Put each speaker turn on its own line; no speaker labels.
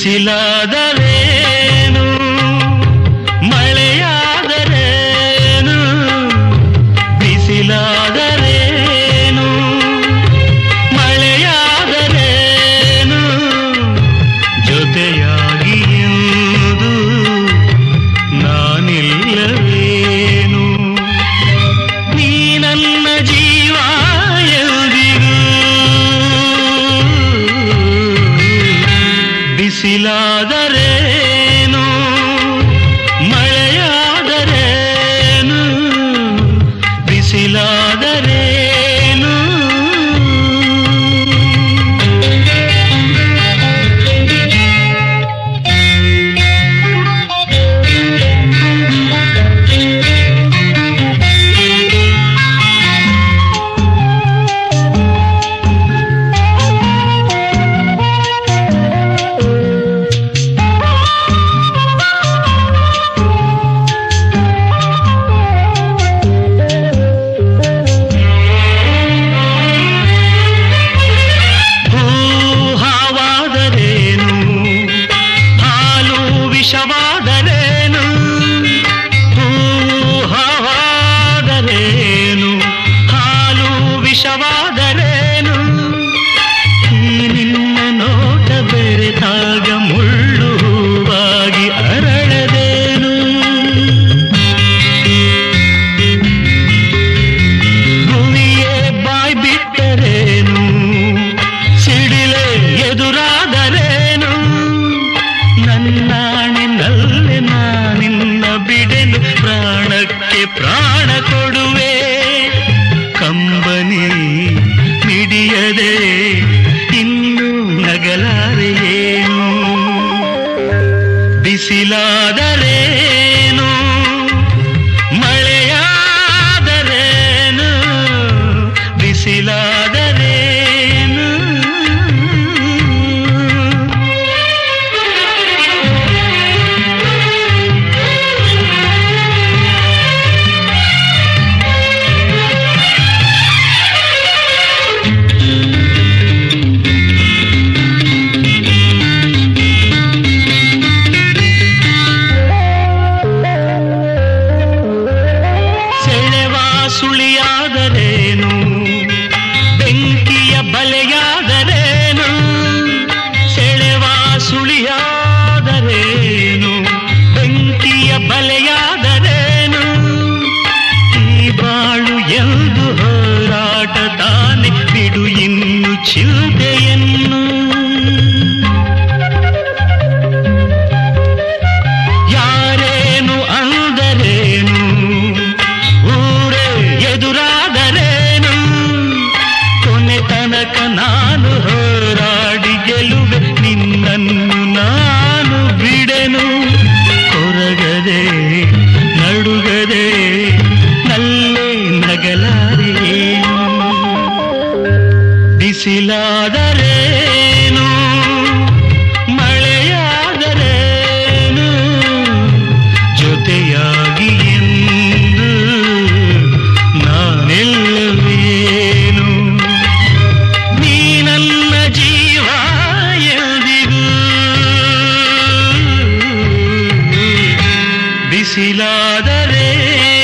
ಬಿಸಿಲಾದರೇನು ಮಳೆಯಾದರೇನು ಬಿಸಿಲಾದರೇನು ಮಳೆಯಾದರೇನು ಜೊತೆಯಾಗಿ ಎಂದು ನಾನಿಲ್ಲವೇನು ನೀ ನನ್ನ ಜೀವ ಎಂದಿಗೂ ಬಿಸಿಲಾದರೇನು ಮಳೆಯಾದರೇನು ಬಿಸಿಲಾದರೇನು ಹಾವಾದರೇನು ಹಾಲು ವಿಷವಾದರೇನು ಹಾವಾದರೇನು ಹಾಲು ವಿಷವಾದರೇನು ಈ ನಿನ್ನ ನೋಟ ಬೆರೆತಾಗ ಮುಳ್ಳು ಹೂವಾಗಿ ಅರಳದೇನು ಭುವಿಯೇ ಬಾಯ್ ಬಿಟ್ಟರೇನು ಸಿಡಿಲೆ ಎದುರಾದರೇನು ನನ್ನಾಣಿನಲ್ಲೇ ನಾನಿನ್ನ ಬಿಡೆನು ಪ್ರಾಣಕ್ಕೆ ಪ್ರಾಣ ಕೊಡುವೆ ಕಂಬನಿ ಮಿಡಿಯದೆ ಇನ್ನು ನಗಲಾರೆಯೇನು ಬಿಸಿಲಾದರೇನು ಮಳೆಯಾದರೇನು ಬಿಸಿಲಾದರೇನು ಸೆಳೆವ ಸುಳಿಯಾದರೇನು ಬೆಂಕಿಯ ಬಲೆಯಾದರೇನು ಸೆಳೆವ ಸುಳಿಯಾದರೇನು ಬೆಂಕಿಯ ಬಲೆಯಾದರೇನು ಈ ಬಾಳು ಎಂದು ಹೋರಾಟ ತಾನೆ ಬಿಡು ಇನ್ನು ಚಿಲ್ತೆಯನ್ನು ಯಾರೇನು ಅಂದರೇನು ಊರೇ ಎದುರಾದರೇನು ಕೊನೆ ತನಕ ನಾನು ಹೋರಾಡಿ ಗೆಲುವೆ ನಿನ್ನನ್ನು ನಾನು ಬಿಡೆನು ಕೊರಗದೆ ನಡುಗದೆ ನಲ್ಲೇ ನಗಲಾರೆಯೇನು ಬಿಸಿಲಾದರೇನು ಮಳೆಯಾದರೇನು ಜೊತೆಯಾಗಿ ಎಂದು ನಾನೆಲ್ಲವೇನು ನೀ ನನ್ನ ಜೀವ ಎಂದಿಗೂ ಬಿಸಿಲಾದರೆ